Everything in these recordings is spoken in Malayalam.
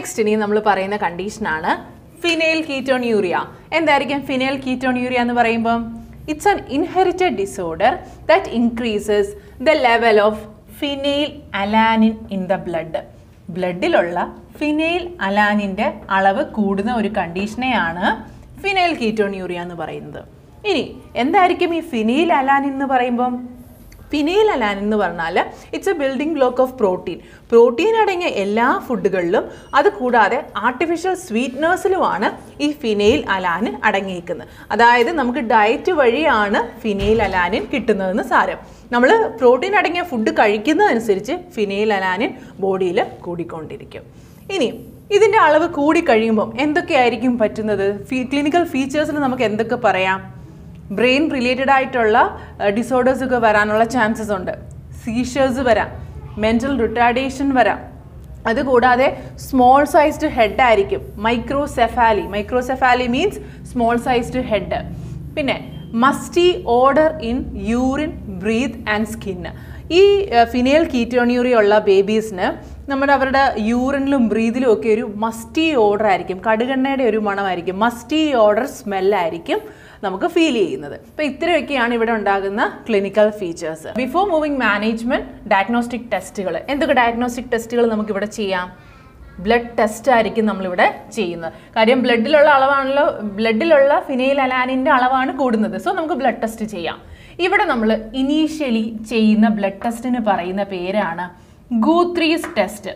നെക്സ്റ്റ് ഇനി നമ്മൾ പറയുന്ന കണ്ടീഷനാണ് ഫിനൈൽ കീറ്റോൺയൂറിയ എന്തായിരിക്കും ഫിനൈൽ കീറ്റോൺയൂറിയ എന്ന് പറയുമ്പം it's an inherited disorder that increases the level of phenylalanine in the blood ബ്ലഡിലുള്ള ഫിനൈൽ അലാനിൻ്റെ അളവ് കൂടുന്ന ഒരു കണ്ടീഷനെയാണ് ഫിനൈൽ കീറ്റോൺയൂറിയ എന്ന് പറയുന്നത് ഇനി എന്തായിരിക്കും ഈ ഫിനൈൽ അലാനിൻ എന്ന് പറയുമ്പം ഫിനൈൽ അലാൻ എന്ന് പറഞ്ഞാൽ it's a building block of protein protein അടങ്ങിയ എല്ലാ ഫുഡുകളിലും അത് കൂടാതെ ആർട്ടിഫിഷ്യൽ സ്വീറ്റ്നേഴ്സിലുമാണ് ഈ ഫിനൈൽ അലാനിൻ അടങ്ങിയിരിക്കുന്നത് അതായത് നമുക്ക് ഡയറ്റ് വഴിയാണ് ഫിനൈൽ അലാനിൻ കിട്ടുന്നതെന്ന് സാരം നമ്മൾ പ്രോട്ടീൻ അടങ്ങിയ ഫുഡ് കഴിക്കുന്നതനുസരിച്ച് ഫിനൈൽ അലാനിൻ ബോഡിയിൽ കൂടിക്കൊണ്ടിരിക്കും ഇനി ഇതിൻ്റെ അളവ് കൂടി കഴിയുമ്പം എന്തൊക്കെയായിരിക്കും പറ്റുന്നത് ഫീ ക്ലിനിക്കൽ ഫീച്ചേഴ്സിൽ നമുക്ക് എന്തൊക്കെ പറയാം ബ്രെയിൻ റിലേറ്റഡ് ആയിട്ടുള്ള ഡിസോർഡേഴ്സ് ഒക്കെ വരാനുള്ള ചാൻസസ് ഉണ്ട് സീഷേഴ്സ് വരാം മെൻ്റൽ റിട്ടാർഡേഷൻ വരാം അതുകൂടാതെ സ്മോൾ സൈസ്ഡ് ഹെഡ് ആയിരിക്കും microcephaly microcephaly means small sized head പിന്നെ musty odour in urine breath and skin ഈ ഫിനൈൽ കീറ്റോണിയൂറിയ ഉള്ള ബേബീസിന് നമ്മുടെ അവരുടെ യൂറിനിലും ബ്രീതിലും ഒക്കെ ഒരു മസ്റ്റി ഓർഡർ ആയിരിക്കും കടുകെണ്ണയുടെ ഒരു മണമായിരിക്കും മസ്റ്റി ഓർഡർ സ്മെല്ലായിരിക്കും നമുക്ക് ഫീൽ ചെയ്യുന്നത് അപ്പോൾ ഇത്രയൊക്കെയാണ് ഇവിടെ ഉണ്ടാകുന്ന clinical features before moving management diagnostic ടെസ്റ്റുകൾ എന്തൊക്കെ ഡയഗ്നോസ്റ്റിക് ടെസ്റ്റുകൾ നമുക്കിവിടെ ചെയ്യാം ബ്ലഡ് ടെസ്റ്റ് ആയിരിക്കും നമ്മളിവിടെ ചെയ്യുന്നത് കാര്യം ബ്ലഡിലുള്ള അളവാണല്ലോ ബ്ലഡിലുള്ള ഫിനൈൽ അലാനിൻ്റെ അളവാണ് കൂടുന്നത് സോ നമുക്ക് ബ്ലഡ് ടെസ്റ്റ് ചെയ്യാം ഇവിടെ നമ്മൾ ഇനീഷ്യലി ചെയ്യുന്ന ബ്ലഡ് ടെസ്റ്റിന് പറയുന്ന പേരാണ് ഗൂത്രീസ് ടെസ്റ്റ്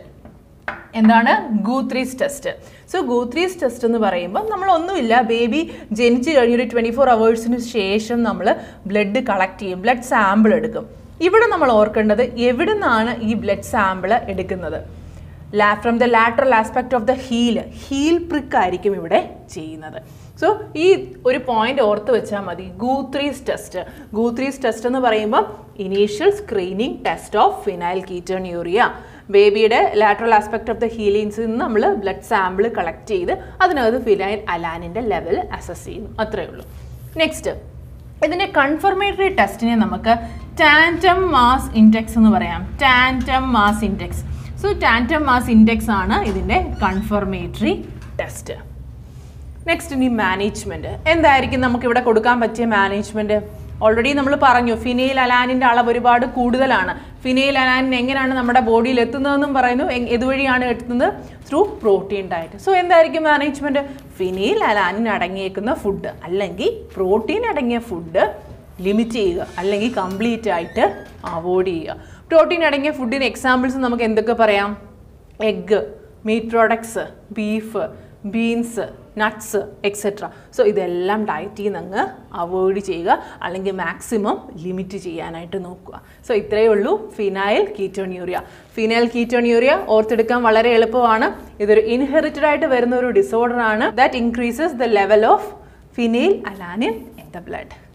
എന്താണ് Guthrie's test so Guthrie's test എന്ന് പറയുമ്പോൾ നമ്മളൊന്നുമില്ല ബേബി ജനിച്ച് കഴിഞ്ഞൊരു ട്വൻറ്റി ഫോർ അവേഴ്സിന് ശേഷം നമ്മൾ ബ്ലഡ് കളക്ട് ചെയ്യും ബ്ലഡ് സാമ്പിൾ എടുക്കും ഇവിടെ നമ്മൾ ഓർക്കേണ്ടത് എവിടെ നിന്നാണ് ഈ ബ്ലഡ് സാമ്പിൾ എടുക്കുന്നത് ലാ from the lateral aspect of the heel heel prick ആയിരിക്കും ഇവിടെ ചെയ്യുന്നത് സോ ഈ ഒരു പോയിന്റ് ഓർത്ത് വെച്ചാൽ മതി ഗൂത്രീസ് ടെസ്റ്റ് ഗൂത്രീസ് ടെസ്റ്റ് എന്ന് പറയുമ്പോൾ initial screening test of phenylketonuria ബേബിയുടെ ലാറ്ററൽ ആസ്പെക്ട് ഓഫ് ദ ഹീലിങ്സിൽ നിന്ന് നമ്മൾ ബ്ലഡ് സാമ്പിൾ കളക്ട് ചെയ്ത് അതിനകത്ത് ഫിനൈൽ അലാനിൻ്റെ ലെവൽ അസസ് ചെയ്യുന്നു അത്രയേ ഉള്ളൂ നെക്സ്റ്റ് ഇതിൻ്റെ കൺഫർമേറ്ററി ടെസ്റ്റിനെ നമുക്ക് ടാൻറ്റം മാസ് ഇൻഡെക്സ് എന്ന് പറയാം tandem mass index so tandem mass index ആണ് ഇതിൻ്റെ കൺഫർമേറ്ററി ടെസ്റ്റ് നെക്സ്റ്റ് ഇനി മാനേജ്മെൻറ്റ് എന്തായിരിക്കും നമുക്കിവിടെ കൊടുക്കാൻ പറ്റിയ മാനേജ്മെൻറ്റ് ഓൾറെഡി നമ്മൾ പറഞ്ഞു ഫിനൈൽ അലാനിൻ്റെ അളവ് ഒരുപാട് കൂടുതലാണ് ഫിനൈൽ അലാനിൻ എങ്ങനെയാണ് നമ്മുടെ ബോഡിയിൽ എത്തുന്നതെന്നും പറയുന്നു എങ്- ഇതുവഴിയാണ് എത്തുന്നത് ത്രൂ പ്രോട്ടീൻ ഡയറ്റ് സോ എന്തായിരിക്കും മാനേജ്മെൻറ്റ് ഫിനൈൽ അലാനിൻ അടങ്ങിയേക്കുന്ന ഫുഡ് അല്ലെങ്കിൽ പ്രോട്ടീൻ അടങ്ങിയ ഫുഡ് ലിമിറ്റ് ചെയ്യുക അല്ലെങ്കിൽ കംപ്ലീറ്റ് ആയിട്ട് അവോയ്ഡ് ചെയ്യുക പ്രോട്ടീൻ അടങ്ങിയ ഫുഡിന് എക്സാമ്പിൾസ് നമുക്ക് എന്തൊക്കെ പറയാം egg meat products beef beans nuts etcetera so ഇതെല്ലാം ഡയറ്റിൽ നിന്ന് അങ്ങ് അവോയ്ഡ് ചെയ്യുക അല്ലെങ്കിൽ മാക്സിമം ലിമിറ്റ് ചെയ്യാനായിട്ട് നോക്കുക സോ ഇത്രയേ ഉള്ളൂ ഫിനൈൽ കീറ്റോൺയൂറിയ ഫിനൈൽ കീറ്റോൺയൂറിയ ഓർത്തെടുക്കാൻ വളരെ എളുപ്പമാണ് ഇതൊരു ഇൻഹെറിറ്റഡ് ആയിട്ട് വരുന്ന ഒരു ഡിസോർഡർ ആണ് that increases the level of phenylalanine in the blood